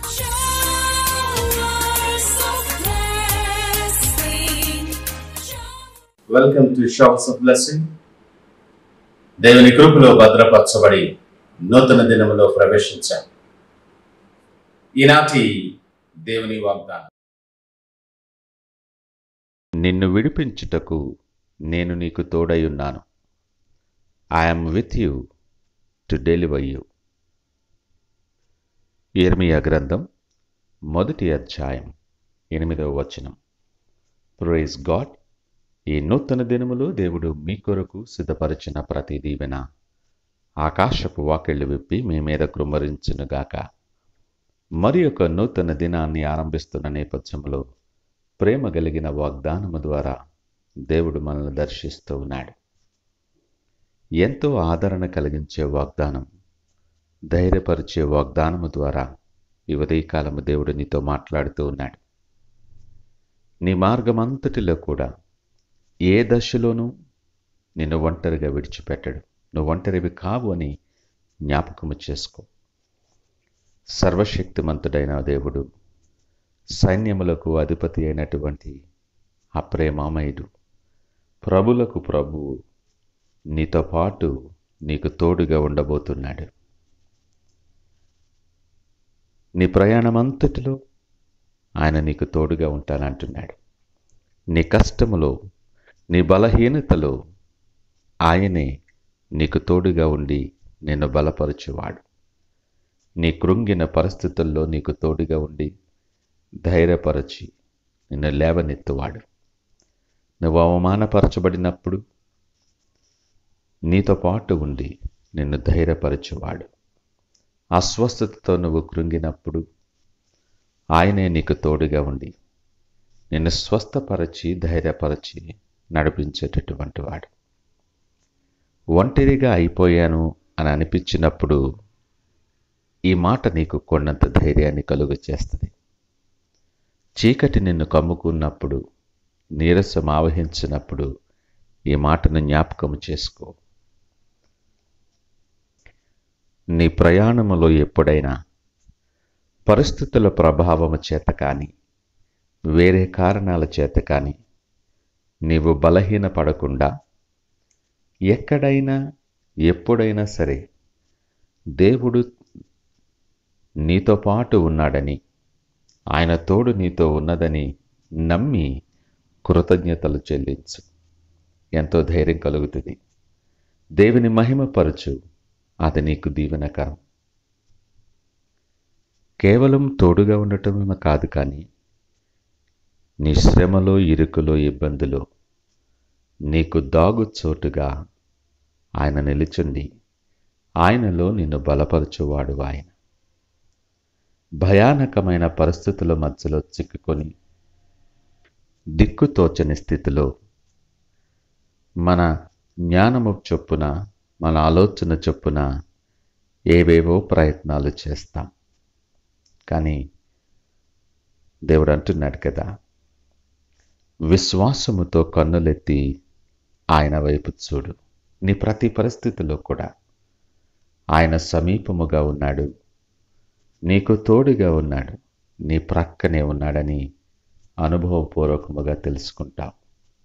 Showers of blessing. Welcome to showers of blessing దేవుని కృపలో భద్రపరచబడి నూతన దినములో ప్రవేశించాం ఈనాటి దేవుని వాగ్దానం నిన్ను విడిపించుటకు నేను నీకు తోడై ఉన్నాను I'm with you to deliver you ఇర్మియా గ్రంథం మొదటి అధ్యాయం ఎనిమిదవ వచనం ప్రైజ్ గాడ్ ఈ నూతన దినములో దేవుడు మీ కొరకు సిద్ధపరిచిన ప్రతి దీవెన ఆకాశపు వాకిళ్ళు విప్పి మీ మీద కృమ్మరించునుగాక మరి ఒక నూతన దినాన్ని ఆరంభిస్తున్న నేపథ్యంలో ప్రేమ కలిగిన వాగ్దానము ద్వారా దేవుడు మనల్ని దర్శిస్తూ ఉన్నాడు ఎంతో ఆదరణ కలిగించే వాగ్దానం ధైర్యపరిచే వాగ్దానము ద్వారా ఈ ఉదయకాలము దేవుడు నీతో మాట్లాడుతూ ఉన్నాడు నీ మార్గమంతటిలో కూడా ఏ దశలోనూ నిన్ను ఒంటరిగా విడిచిపెట్టడు నువ్వు ఒంటరివి కావు అని జ్ఞాపకము చేసుకో సర్వశక్తిమంతుడైన దేవుడు సైన్యములకు అధిపతి అయినటువంటి ఆ ప్రేమామయుడు ప్రభులకు ప్రభువు నీతో పాటు నీకు తోడుగా ఉండబోతున్నాడు నీ ప్రయాణమంతటిలో ఆయన నీకు తోడుగా ఉంటానంటున్నాడు నీ కష్టములో నీ బలహీనతలో ఆయనే నీకు తోడుగా ఉండి నిన్ను బలపరచువాడు నీ కృంగిన పరిస్థితుల్లో నీకు తోడుగా ఉండి ధైర్యపరచి నిన్ను లేవనెత్తువాడు నువ్వు అవమానపరచబడినప్పుడు నీతో పాటు ఉండి నిన్ను ధైర్యపరచువాడు అస్వస్థతతో నువ్వు కృంగినప్పుడు ఆయనే నీకు తోడుగా ఉండి నిన్ను స్వస్థపరచి ధైర్యపరచి నడిపించేటటువంటి వాడు ఒంటరిగా అయిపోయాను అని అనిపించినప్పుడు ఈ మాట నీకు కొండంత ధైర్యాన్ని కలుగ చేస్తుంది చీకటి నిన్ను కమ్ముకున్నప్పుడు నీరసం ఆవహించినప్పుడు ఈ మాటను జ్ఞాపకం చేసుకో నీ ప్రయాణములో ఎప్పుడైనా పరిస్థితుల ప్రభావము చేత కానీ వేరే కారణాల చేత కానీ నీవు బలహీన పడకుండా ఎక్కడైనా ఎప్పుడైనా సరే దేవుడు నీతో పాటు ఉన్నాడని ఆయన తోడు నీతో ఉన్నదని నమ్మి కృతజ్ఞతలు చెల్లించు ఎంతో ధైర్యం కలుగుతుంది దేవుని మహిమపరచు అది నీకు దీవెనకరం కేవలం తోడుగా ఉండటమే కాదు కానీ నీ శ్రమలో ఇరుకులో ఇబ్బందులో నీకు దాగు చోటుగా ఆయన నిలుచుండి ఆయనలో నిన్ను బలపరచువాడు ఆయన భయానకమైన పరిస్థితుల మధ్యలో చిక్కుకొని దిక్కుతోచని స్థితిలో మన జ్ఞానము చొప్పున మన ఆలోచన చొప్పున ఏవేవో ప్రయత్నాలు చేస్తాం కానీ దేవుడు అంటున్నాడు కదా విశ్వాసముతో కన్నులెత్తి ఆయన వైపు చూడు నీ ప్రతి పరిస్థితిలో కూడా ఆయన సమీపముగా ఉన్నాడు నీకు తోడుగా ఉన్నాడు నీ ప్రక్కనే ఉన్నాడని అనుభవపూర్వకముగా తెలుసుకుంటావు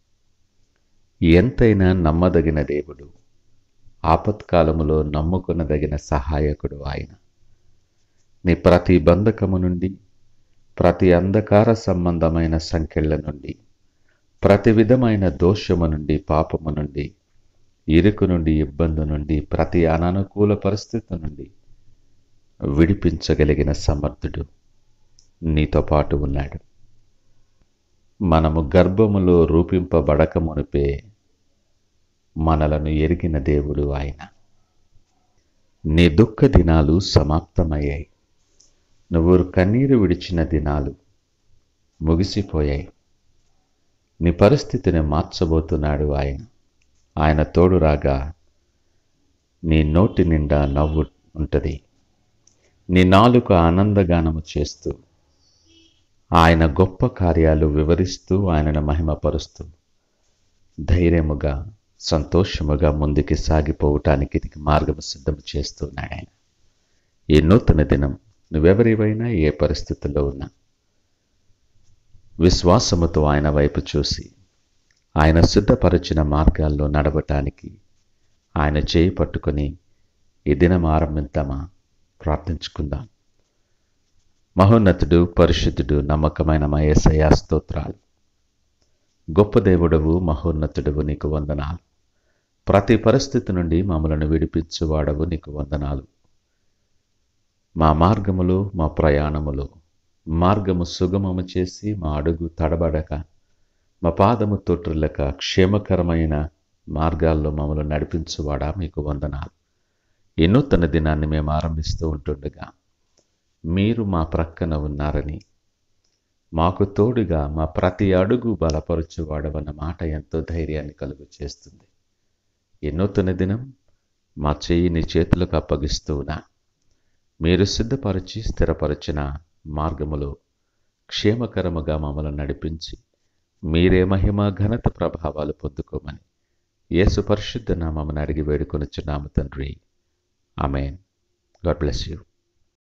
ఎంతైనా నమ్మదగిన దేవుడు ఆపత్కాలములో నమ్ముకొనదగిన సహాయకుడు ఆయన నీ ప్రతి బంధకము నుండి ప్రతి అంధకార సంబంధమైన సంఖ్యల నుండి ప్రతి విధమైన దోషము నుండి పాపము నుండి ఇరుకు నుండి ఇబ్బంది నుండి ప్రతి అననుకూల పరిస్థితి నుండి విడిపించగలిగిన సమర్థుడు నీతో పాటు ఉన్నాడు మనము గర్భములో రూపింపబడక మునిపే మనలను ఎరిగిన దేవుడు ఆయన నీ దుఃఖ దినాలు సమాప్తమయ్యాయి నువ్వు కన్నీరు విడిచిన దినాలు ముగిసిపోయాయి నీ పరిస్థితిని మార్చబోతున్నాడు ఆయన ఆయన తోడు రాగా నీ నోటి నిండా నవ్వు ఉంటుంది నీ నాలుక ఆనందగానము చేస్తూ ఆయన గొప్ప కార్యాలు వివరిస్తూ ఆయనను మహిమపరుస్తూ ధైర్యముగా సంతోషముగా ముందుకి సాగిపోవటానికి ఇది మార్గము సిద్ధం చేస్తున్నాడు ఆయన ఈ నూతన దినం నువ్వెవరివైనా ఏ పరిస్థితుల్లో ఉన్నా విశ్వాసముతో ఆయన వైపు చూసి ఆయన సిద్ధపరిచిన మార్గాల్లో నడవటానికి ఆయన చేయి పట్టుకొని ఈ దినం ఆరంభిద్దామా ప్రార్థించుకుందాం మహోన్నతుడు పరిశుద్ధుడు నమ్మకమైన మా యేసయ్య స్తోత్రాలు గొప్ప దేవుడవు మహోన్నతుడవు నీకు వందనాలు ప్రతి పరిస్థితి నుండి మమ్మలను విడిపించువాడవు నీకు వందనాలు మా మార్గములో మా ప్రయాణములో మార్గము సుగమము చేసి మా అడుగు తడబడక మా పాదము తొట్టులక క్షేమకరమైన మార్గాల్లో మమ్మల్ని నడిపించువాడా మీకు వందనాలు ఈ నూతన దినాన్ని మేము ఆరంభిస్తూ ఉంటుండగా మీరు మా ప్రక్కన ఉన్నారని మాకు తోడుగా మా ప్రతి అడుగు బలపరచువాడవన్న మాట ఎంతో ధైర్యాన్ని కలుగు చేస్తుంది ఈ నూతన దినం మా చెయ్యి నీ చేతులకు అప్పగిస్తూ ఉన్నా మీరు సిద్ధపరిచి స్థిరపరిచిన మార్గములో క్షేమకరముగా మమ్మల్ని నడిపించి మీరే మహిమ ఘనత ప్రభావాలు పొందుకోమని యేసు పరిశుద్ధ నామమును అడిగి వేడుకొనుచున్నాము తండ్రి ఆమెన్ గాడ్ బ్లెస్ యూ